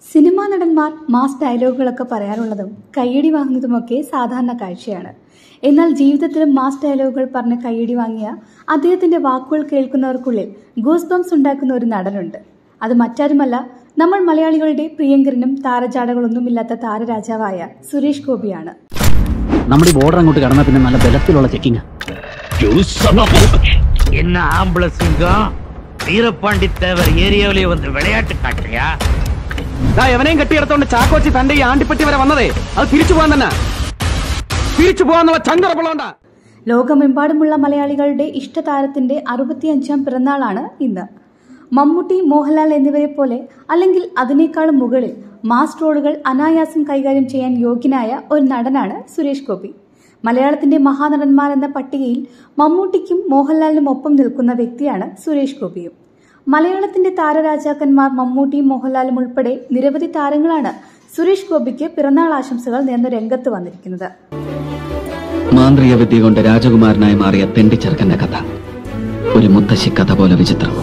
cinema നടന്മാർ mass ഡയലോഗുകളൊക്കെ പറയാറുള്ളതും കയ്യടി വാങ്ങുന്നതുമൊക്കെ സാധാരണ കാഴ്ചയാണ് എന്നാൽ ജീവിതത്തിലും മാസ് ഡയലോഗുകൾ പറഞ്ഞ് കയ്യടി വാങ്ങിയ അദ്ദേഹത്തിന്റെ വാക്കുകൾ കേൾക്കുന്നവർക്കുള്ളിൽ ഗൂസ് ബംസ് ഉണ്ടാക്കുന്ന ഒരു നടനുണ്ട് അത് മറ്റാരുമല്ല നമ്മൾ മലയാളികളുടെ പ്രിയങ്കരനും താരജാടകളൊന്നുമില്ലാത്ത താരരാജാവായ സുരേഷ് ഗോപിയാണ് നമ്മുടെ ഈ ബോർഡർ അങ്ങോട്ട് കടന്നാൽ പിന്നെ നല്ല ബലത്തിലുള്ള ചെക്കിങ് என்ன ஆம்பளை சிங்கம் வீரபாண்டி தேவர் ஏரியாவிலே வந்து விளையாட்டு காட்டுறியா എവനെയും കെട്ടിയെടുത്തോണ്ട് ചാക്കോച്ചി തന്റെ ഈ ആണ്ടിപ്പെട്ടി വരെ വന്നതേ അത് തിരിച്ചു പോകാൻ തന്നെ തിരിച്ചു പോകാന്നുള്ള ചങ്കറപ്പുള്ളതുകൊണ്ടാ ലോകമെമ്പാടുമുള്ള മലയാളികളുടെ ഇഷ്ടതാരത്തിന്റെ അറുപത്തിയഞ്ചാം പിറന്നാളാണ് ഇന്ന് മമ്മൂട്ടി മോഹൻലാൽ എന്നിവരെ പോലെ അല്ലെങ്കിൽ അതിനേക്കാളും മുകളിൽ മാസ് ട്രോളുകൾ അനായാസം കൈകാര്യം ചെയ്യാൻ യോഗ്യനായ ഒരു നടനാണ് സുരേഷ് ഗോപി മലയാളത്തിന്റെ മഹാനടന്മാർ എന്ന പട്ടികയിൽ മമ്മൂട്ടിക്കും മോഹൻലാലിനും ഒപ്പം നിൽക്കുന്ന വ്യക്തിയാണ് സുരേഷ് ഗോപിയും മലയാളത്തിന്റെ താരരാജാക്കന്മാർ മമ്മൂട്ടിയും മോഹൻലാലും ഉൾപ്പെടെ നിരവധി താരങ്ങളാണ് സുരേഷ് ഗോപിക്ക് പിറന്നാൾ ആശംസകൾ നേർന്ന രംഗത്ത് വന്നിരിക്കുന്നത് മാന്ത്രിക വിദ്യ കൊണ്ട് രാജകുമാരനായി മാറിയ തെണ്ടിച്ചെറുക്കന്റെ കഥ ഒരു മുത്തശ്ശി കഥ പോലെ വിചിത്രം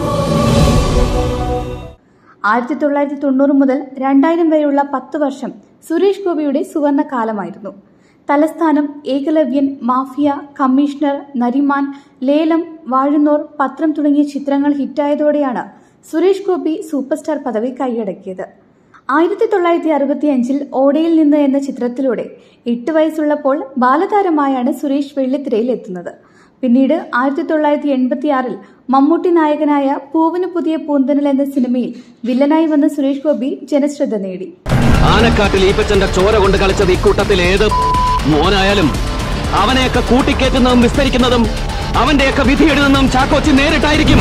ആയിരത്തി തൊള്ളായിരത്തി തൊണ്ണൂറ് മുതൽ രണ്ടായിരം വരെയുള്ള പത്ത് വർഷം സുരേഷ് ഗോപിയുടെ സുവർണ കാലമായിരുന്നു തലസ്ഥാനം ഏകലവ്യൻ മാഫിയ കമ്മീഷണർ നരിമാൻ ലേലം വാഴുന്നോർ പത്രം തുടങ്ങിയ ചിത്രങ്ങൾ ഹിറ്റായതോടെയാണ് സുരേഷ് ഗോപി സൂപ്പർ സ്റ്റാർ പദവി കൈയടക്കിയത് ആയിരത്തി തൊള്ളായിരത്തി അറുപത്തി അഞ്ചിൽ ഓടയിൽ നിന്ന് എന്ന ചിത്രത്തിലൂടെ എട്ട് വയസ്സുള്ളപ്പോൾ ബാലതാരമായാണ് സുരേഷ് വെള്ളിത്തിരയിൽ എത്തുന്നത് പിന്നീട് ആയിരത്തി തൊള്ളായിരത്തി എൺപത്തിയാറിൽ മമ്മൂട്ടി നായകനായ പൂവിന് പുതിയ പൂന്തനൽ എന്ന സിനിമയിൽ വില്ലനായി വന്ന സുരേഷ് ഗോപി ജനശ്രദ്ധ നേടി ആനക്കാട്ടിൽ ഈപ്പച്ചന്റെ ചോര കൊണ്ട് കളിച്ചത് ഇക്കൂട്ടത്തിൽ ഏത് മോനായാലും അവനെയൊക്കെ കൂട്ടിക്കേറ്റുന്നതും വിസ്തരിക്കുന്നതും അവന്റെയൊക്കെ വിധി എഴുതുന്നതും ചാക്കോച്ചി നേരിട്ടായിരിക്കും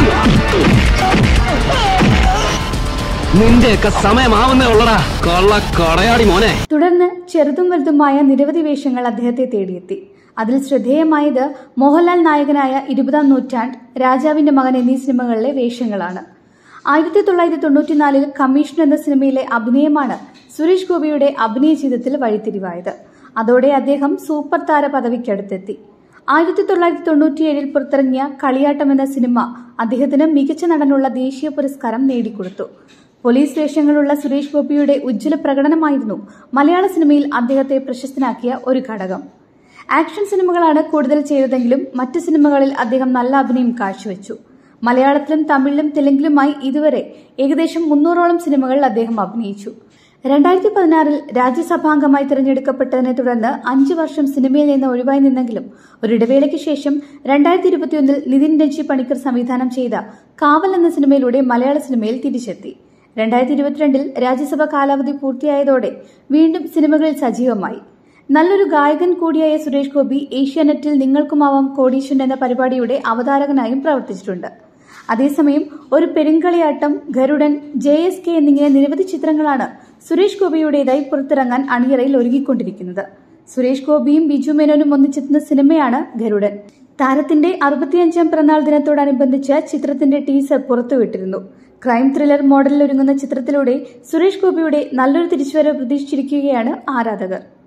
നിന്റെയൊക്കെ സമയമാവുന്നേ ഉള്ളടാ കള്ള കടയാടി മോനെ തുടർന്ന് ചെറുതും വലുതുമായ നിരവധി വേഷങ്ങൾ അദ്ദേഹത്തെ തേടിയെത്തി അതിൽ ശ്രദ്ധേയമായത് മോഹൻലാൽ നായകനായ ഇരുപതാം നൂറ്റാണ്ട് രാജാവിന്റെ മകൻ എന്നീ സിനിമകളിലെ വേഷങ്ങളാണ് ആയിരത്തി തൊള്ളായിരത്തി തൊണ്ണൂറ്റിനാലിൽ കമ്മീഷൻ എന്ന സിനിമയിലെ അഭിനയമാണ് സുരേഷ് ഗോപിയുടെ അഭിനയ ജീവിതത്തിൽ വഴിത്തിരിവായത് അതോടെ അദ്ദേഹം സൂപ്പർ താര പദവിക്കടുത്തെത്തി ആയിരത്തി തൊള്ളായിരത്തി തൊണ്ണൂറ്റിയേഴിൽ പുറത്തിറങ്ങിയ കളിയാട്ടം എന്ന സിനിമ അദ്ദേഹത്തിന് മികച്ച നടനുള്ള ദേശീയ പുരസ്കാരം നേടിക്കൊടുത്തു പോലീസ് വേഷങ്ങളുള്ള സുരേഷ് ഗോപിയുടെ ഉജ്ജ്വല പ്രകടനമായിരുന്നു മലയാള സിനിമയിൽ അദ്ദേഹത്തെ പ്രശസ്തനാക്കിയ ഒരു ഘടകം ആക്ഷൻ സിനിമകളാണ് കൂടുതൽ ചെയ്തതെങ്കിലും മറ്റ് സിനിമകളിൽ അദ്ദേഹം നല്ല അഭിനയം കാഴ്ചവെച്ചു മലയാളത്തിലും തമിഴിലും തെലുങ്കിലുമായി ഇതുവരെ ഏകദേശം മുന്നൂറോളം സിനിമകളിൽ അദ്ദേഹം അഭിനയിച്ചു രണ്ടായിരത്തി പതിനാറിൽ രാജ്യസഭാംഗമായി തിരഞ്ഞെടുക്കപ്പെട്ടതിനെ തുടർന്ന് അഞ്ചു വർഷം സിനിമയിൽ നിന്ന് ഒഴിവായി നിന്നെങ്കിലും ഒരിടവേളയ്ക്ക് ശേഷം രണ്ടായിരത്തി ഇരുപത്തിയൊന്നിൽ നിതിൻ രഞ്ജി പണിക്കർ സംവിധാനം ചെയ്ത കാവൽ എന്ന സിനിമയിലൂടെ മലയാള സിനിമയിൽ തിരിച്ചെത്തി രണ്ടായിരത്തി ഇരുപത്തിരണ്ടിൽ രാജ്യസഭ കാലാവധി പൂർത്തിയായതോടെ വീണ്ടും സിനിമകളിൽ സജീവമായി നല്ലൊരു ഗായകൻ കൂടിയായ സുരേഷ് ഗോപി ഏഷ്യാനെറ്റിൽ നിങ്ങൾക്കുമാവാം കോടീശ്വരൻ എന്ന പരിപാടിയുടെ അവതാരകനായും പ്രവർത്തിച്ചിട്ടുണ്ട് അതേസമയം Oru Perumkaliyattam Garudan J S K എന്നിങ്ങനെ നിരവധി ചിത്രങ്ങളാണ് സുരേഷ് ഗോപിയുടേതായി പുറത്തിറങ്ങാൻ അണിയറയിൽ ഒരുങ്ങിക്കൊണ്ടിരിക്കുന്നത് സുരേഷ് ഗോപിയും ബിജു മേനോനും ഒന്നിച്ചെത്തുന്ന സിനിമയാണ് ഗരുഡൻ താരത്തിന്റെ അറുപത്തിയഞ്ചാം പിറന്നാൾ ദിനത്തോടനുബന്ധിച്ച് ചിത്രത്തിന്റെ ടീസർ പുറത്തുവിട്ടിരുന്നു ക്രൈം ത്രില്ലർ മോഡലിൽ ഒരുങ്ങുന്ന ചിത്രത്തിലൂടെ സുരേഷ് ഗോപിയുടെ നല്ലൊരു തിരിച്ചുവരവ് പ്രതീക്ഷിച്ചിരിക്കുകയാണ് ആരാധകർ